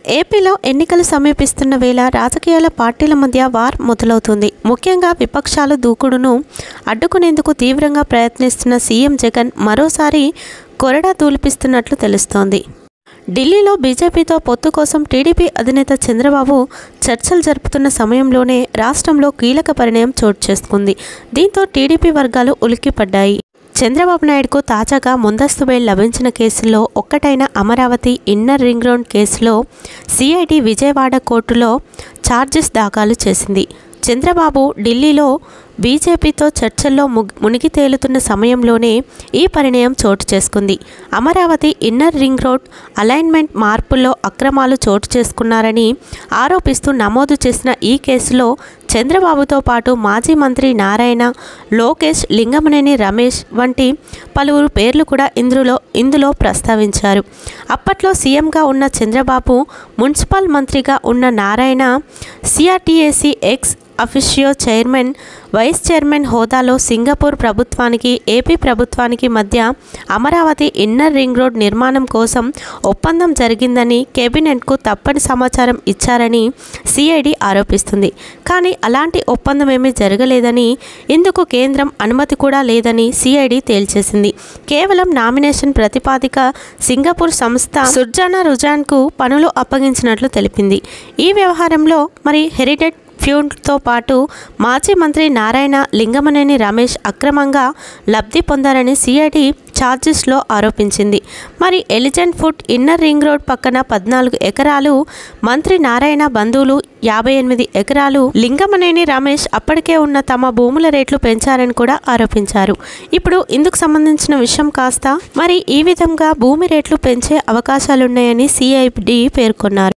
ఏపీలో ఎన్నికలు సమీపిస్తున్న వేళ రాజకీయాల పార్టీల మధ్య వార్ మొదలవుతుంది ముఖ్యంగా విపక్షాలు దూకుడును అడ్డుకునేందుకు తీవ్రంగా ప్రయత్నిస్తున్న సీఎం జగన్ మరోసారి కొరడా తూలిపిస్తున్నట్లు తెలుస్తోంది ఢిల్లీలో బీజేపీతో పొత్తు కోసం టీడీపీ అధినేత చంద్రబాబు చర్చలు జరుపుతున్న సమయంలోనే రాష్ట్రంలో కీలక పరిణయం చోటు చేసుకుంది దీంతో టీడీపీ వర్గాలు ఉలిక్కిపడ్డాయి చంద్రబాబు నాయుడుకు తాజాగా ముందస్తు బెయిల్ లభించిన కేసుల్లో ఒక్కటైన అమరావతి ఇన్నర్ రింగ్ రోడ్ కేసులో సిఐడి విజయవాడ కోర్టులో ఛార్జెస్ దాఖలు చేసింది చంద్రబాబు ఢిల్లీలో బీజేపీతో చర్చల్లో ముగ్- మునిగి తేలుతున్న సమయంలోనే ఈ పరిణయం చోటు చేసుకుంది Amaravati inner ring road alignment మార్పుల్లో అక్రమాలు చోటు చేసుకున్నారని ఆరోపిస్తూ నమోదు చేసిన ఈ కేసులో చంద్రబాబుతో పాటు మాజీ మంత్రి నారాయణ లోకేష్ లింగమనేని రమేష్ వంటి పలువురు పేర్లు కూడా ఇందులో ఇందులో ప్రస్తావించారు అప్పట్లో సీఎంగా ఉన్న చంద్రబాబు మున్సిపల్ మంత్రిగా ఉన్న నారాయణ సిఆర్టీఏసీ ex officio chairman vice chairman హోదాలో సింగపూర్ ప్రభుత్వానికి ఏపీ ప్రభుత్వానికి మధ్య అమరావతి ఇన్నర్ రింగ్ రోడ్ నిర్మాణం కోసం ఒప్పందం జరిగిందని కేబినెట్కు తప్పని సమాచారం ఇచ్చారని సిఐడి ఆరోపిస్తుంది కానీ అలాంటి ఒప్పందం ఏమీ జరగలేదని ఇందుకు కేంద్రం అనుమతి కూడా లేదని సిఐడి తేల్చేసింది కేవలం నామినేషన్ ప్రతిపాదిక సింగపూర్ సంస్థ సుర్జానా రుజాన్కు పనులు అప్పగించినట్లు తెలిపింది ఈ వ్యవహారంలో మరి హెరిటెడ్ ఫ్యూన్తో పాటు మాజీ మంత్రి నారాయణ లింగమనేని రమేష్ అక్రమంగా లబ్ధి పొందారని సిఐడి ఛార్జెస్లో ఆరోపించింది మరి elegant food inner ring road పక్కన పద్నాలుగు ఎకరాలు మంత్రి నారాయణ బంధువులు యాభై ఎనిమిది ఎకరాలు లింగమనేని రమేష్ అప్పటికే ఉన్న తమ భూముల రేట్లు పెంచారని కూడా ఆరోపించారు ఇప్పుడు ఇందుకు సంబంధించిన విషయం కాస్త మరి ఈ విధంగా భూమి రేట్లు పెంచే అవకాశాలున్నాయని సిఐడి పేర్కొన్నారు